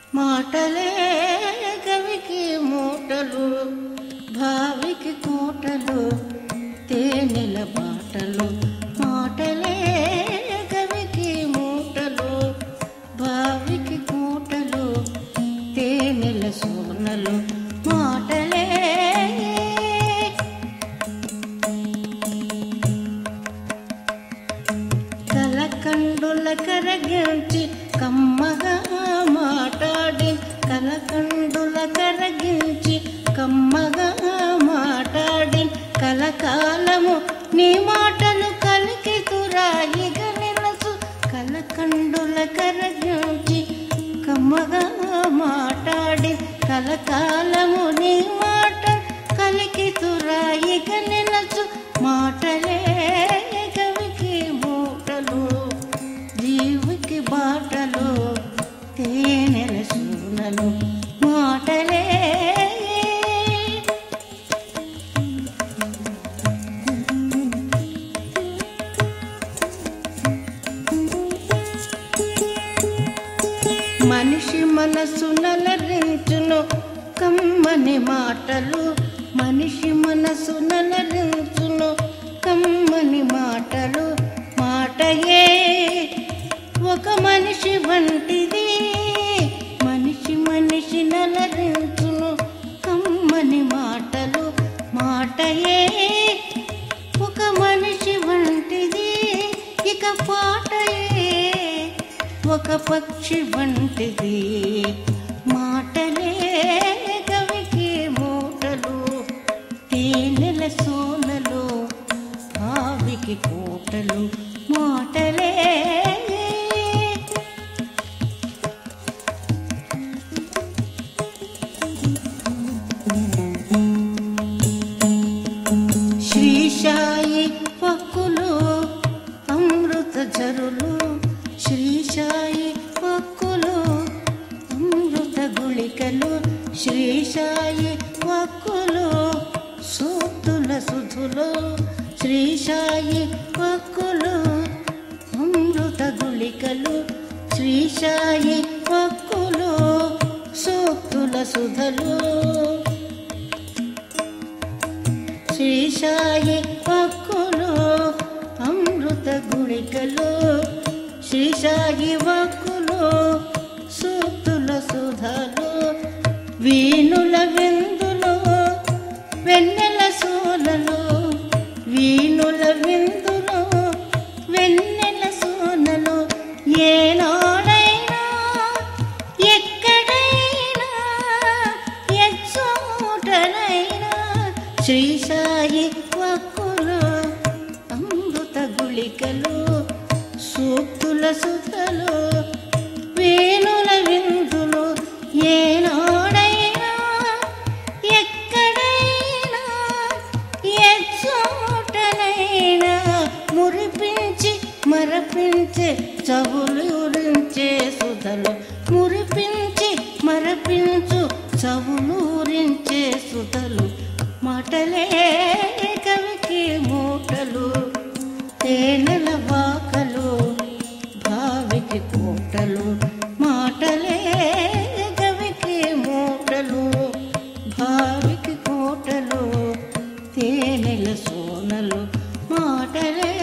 మాటలే కవికి మూటలు భావికి కోటలు తేనెల బాటలు మాటలే కవికి మూటలు భావికి కోటలు తేనెల సోనలు మాటలే కలకండుల కరగించి కమ్మగా మాట్లాడి కలకండుల కరగించి కమ్మగా మాట్లాడి కలకాలము నీ మాటలు కలికి తురాయిగా నిలసు కలకండుల కరగించి కమ్మగా మాట్లాడి కలకాలము నీ మాట కలికి తురాయిగా నిలసు మాటలే కవికి మూటలు జీవికి బాటలు తేనెల సూనలు మాటలే మనిషి మనసు నలరించును కమ్మని మాటలు మనిషి మనసు నలరించును కమ్మని మాటలు మాటయే ఒక మనిషి వంటిది మనిషి మనిషి నలరించును కమ్మని మాటలు మాటయే ఒక మనిషి వంటిది ఇక పాటయే ఒక పక్షి వంటిది మాటలే కవికి మూటలు తేనెల సోనలు ఆవికి కోటలు మాటలే శ్రీశాయి పక్కులు అమృత జరులు శ్రీశాయి పక్కులు అమృత గుళికలు శ్రీశాయి పక్కులు సూక్తుల సుధులు శ్రీశాయి పక్కులు అమృత గుళికలు శ్రీశాయి పక్కులు సూక్తుల సుధలు శ్రీశాయి పక్కులు అమృత గుళికలు శ్రీశాయి వక్కులు సూక్తుల సుధలు వీణుల విందులు వెన్నెల సోనలు వీణుల విందులు వెన్నెల సోనలు ఏనాడైనా ఎక్కడైనా ఎచ్చోటనైనా శ్రీశాయి వక్కులు అమృత గుళికలు సూక్తుల సుతలు వేణుల విందులు ఏనాడైనా ఎక్కడైనా ఎచ్చోటనైనా మురిపించి మరపించే చవులూరించే సుధలు మురిపించి మరపించు చవులూరించే సుధలు మాటలే కవికి మూటలు తేనెల వాకలు భావికి కోటలు మాటలే కవికి మూటలు భావికి కోటలు తేనెల సోనలు మాటలే